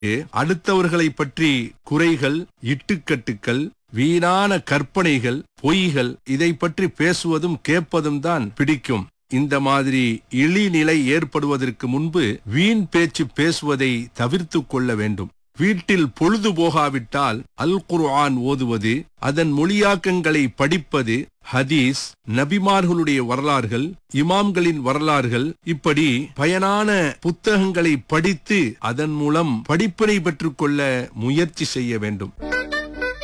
அடுத்தவர்களை பற்றி குறைகள் இட்டுக்கட்டுக்கள் வீணான கற்பனைகள் பொய்கள் இதை பற்றி பேசுவதும் கேட்பதும் தான் பிடிக்கும் இந்த மாதிரி இழிநிலை ஏற்படுவதற்கு முன்பு வீண் பேச்சு பேசுவதை தவிர்த்து கொள்ள வேண்டும் வீட்டில் பொழுது போகாவிட்டால் அல் குர்ஆன் ஓதுவது அதன் மொழியாக்கங்களை படிப்பது ஹதீஸ் நபிமார்களுடைய வரலாறுகள் இமாம்களின் வரலாறுகள் இப்படி பயனான புத்தகங்களை படித்து அதன் மூலம் படிப்பினை பெற்றுக்கொள்ள முயற்சி செய்ய வேண்டும்